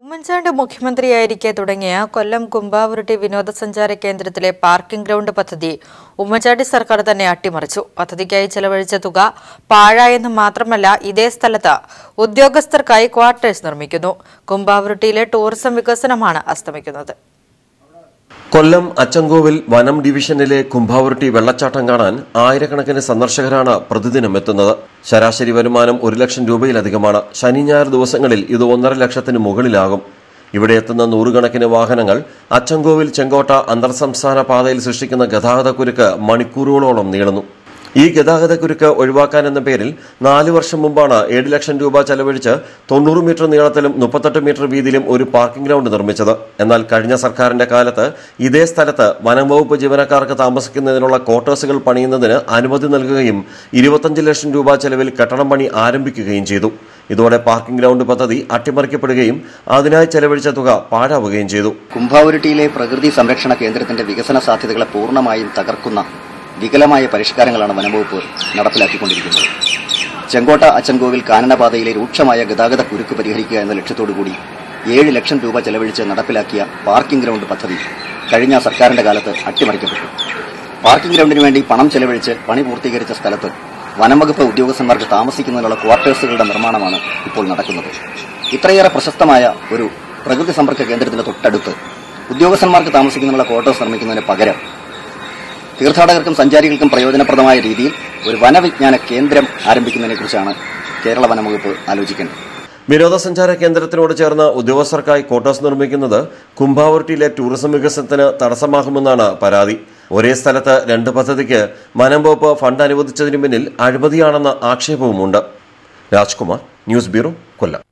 ഉമ്മൻചാണ്ടി മുഖ്യമന്ത്രിയായിരിക്കെ തുടങ്ങിയ കൊല്ലം കുമ്പാവുരുട്ടി വിനോദസഞ്ചാര കേന്ദ്രത്തിലെ പാർക്കിംഗ് ഗ്രൗണ്ട് പദ്ധതി ഉമ്മൻചാണ്ടി സർക്കാർ തന്നെ അട്ടിമറിച്ചു പദ്ധതിക്കായി ചെലവഴിച്ച തുക പാഴായെന്ന് മാത്രമല്ല ഇതേ സ്ഥലത്ത് ഉദ്യോഗസ്ഥർക്കായി ക്വാർട്ടേഴ്സ് നിർമ്മിക്കുന്നു കുമ്പാവുരുട്ടിയിലെ ടൂറിസം വികസനമാണ് അസ്തമിക്കുന്നത് കൊല്ലം അച്ചൻകോവിൽ വനം ഡിവിഷനിലെ കുംഭാവുരുട്ടി വെള്ളച്ചാട്ടം കാണാൻ ആയിരക്കണക്കിന് സന്ദർശകരാണ് പ്രതിദിനം എത്തുന്നത് ശരാശരി വരുമാനം ഒരു ലക്ഷം രൂപയിലധികമാണ് ശനി ഞായർ ദിവസങ്ങളിൽ ഇത് ഒന്നര ലക്ഷത്തിന് മുകളിലാകും ഇവിടെ എത്തുന്ന നൂറുകണക്കിന് വാഹനങ്ങൾ അച്ചൻകോവിൽ ചെങ്കോട്ട അന്തർ സംസ്ഥാന പാതയിൽ സൃഷ്ടിക്കുന്ന ഗതാഗതക്കുരുക്ക് മണിക്കൂറുകളോളം നീളുന്നു ഈ ഗതാഗതക്കുരുക്ക് ഒഴിവാക്കാൻ എന്ന പേരിൽ നാല് വർഷം മുമ്പാണ് ഏഴ് ലക്ഷം രൂപ ചെലവഴിച്ച് തൊണ്ണൂറ് മീറ്റർ നീളത്തിലും മുപ്പത്തെട്ട് മീറ്റർ വീതിയിലും ഒരു പാർക്കിംഗ് ഗ്രൗണ്ട് നിർമ്മിച്ചത് എന്നാൽ കഴിഞ്ഞ സർക്കാരിന്റെ കാലത്ത് ഇതേ സ്ഥലത്ത് വനം വകുപ്പ് ജീവനക്കാർക്ക് താമസിക്കുന്നതിനുള്ള ക്വാർട്ടേഴ്സുകൾ പണിയുന്നതിന് അനുമതി നൽകുകയും ഇരുപത്തഞ്ച് ലക്ഷം രൂപ ചെലവിൽ കെട്ടണം പണി ആരംഭിക്കുകയും ചെയ്തു ഇതോടെ പാർക്കിംഗ് ഗ്രൗണ്ട് പദ്ധതി അട്ടിമറിക്കപ്പെടുകയും അതിനായി ചെലവഴിച്ച തുക പാഴാവുകയും ചെയ്തു കുംഭാവുരുട്ടിയിലെ പ്രകൃതി സംരക്ഷണ കേന്ദ്രത്തിന്റെ വികസന സാധ്യതകളെ പൂർണ്ണമായും തകർക്കുന്ന വികലമായ പരിഷ്കാരങ്ങളാണ് വനംവകുപ്പ് നടപ്പിലാക്കിക്കൊണ്ടിരിക്കുന്നത് ചെങ്കോട്ട അച്ചൻകോവിൽ കാനനപാതയിലെ രൂക്ഷമായ ഗതാഗത കുരുക്ക് പരിഹരിക്കുക എന്ന ലക്ഷ്യത്തോടുകൂടി ഏഴ് ലക്ഷം രൂപ ചെലവഴിച്ച് നടപ്പിലാക്കിയ പാർക്കിംഗ് ഗ്രൗണ്ട് പദ്ധതി കഴിഞ്ഞ സർക്കാരിന്റെ കാലത്ത് അട്ടിമറിക്കപ്പെട്ടു പാർക്കിംഗ് ഗ്രൗണ്ടിന് വേണ്ടി പണം ചെലവഴിച്ച് പണി പൂർത്തീകരിച്ച സ്ഥലത്ത് വനംവകുപ്പ് ഉദ്യോഗസ്ഥന്മാർക്ക് താമസിക്കുന്നതിനുള്ള ക്വാർട്ടേഴ്സുകളുടെ നിർമ്മാണമാണ് ഇപ്പോൾ നടക്കുന്നത് ഇത്രയേറെ പ്രശസ്തമായ ഒരു പ്രകൃതി സമ്പർക്ക കേന്ദ്രത്തിന് തൊട്ടടുത്ത് ഉദ്യോഗസ്ഥന്മാർക്ക് താമസിക്കുന്നതിനുള്ള ക്വാർട്ടേഴ്സ് നിർമ്മിക്കുന്നതിന് പകരം തീർത്ഥാടകർക്കും സഞ്ചാരികൾക്കും പ്രയോജനപ്രദമായ രീതിയിൽ ഒരു വനവിജ്ഞാന കേന്ദ്രം ആരംഭിക്കുന്നതിനെക്കുറിച്ചാണ് കേരള വനംവകുപ്പ് ആലോചിക്കേണ്ടത് വിനോദസഞ്ചാര കേന്ദ്രത്തിനോട് ചേർന്ന് ഉദ്യോഗസ്ഥർക്കായി ക്വാർട്ടേഴ്സ് നിർമ്മിക്കുന്നത് കുംഭാവുരുട്ടിയിലെ ടൂറിസം വികസനത്തിന് തടസ്സമാകുമെന്നാണ് പരാതി ഒരേ സ്ഥലത്ത് രണ്ട് പദ്ധതിക്ക് വനം വകുപ്പ് ഫണ്ട് അനുവദിച്ചതിനു പിന്നിൽ അഴിമതിയാണെന്ന ആക്ഷേപവുമുണ്ട് രാജ്കുമാർ ന്യൂസ് ബ്യൂറോ കൊല്ലം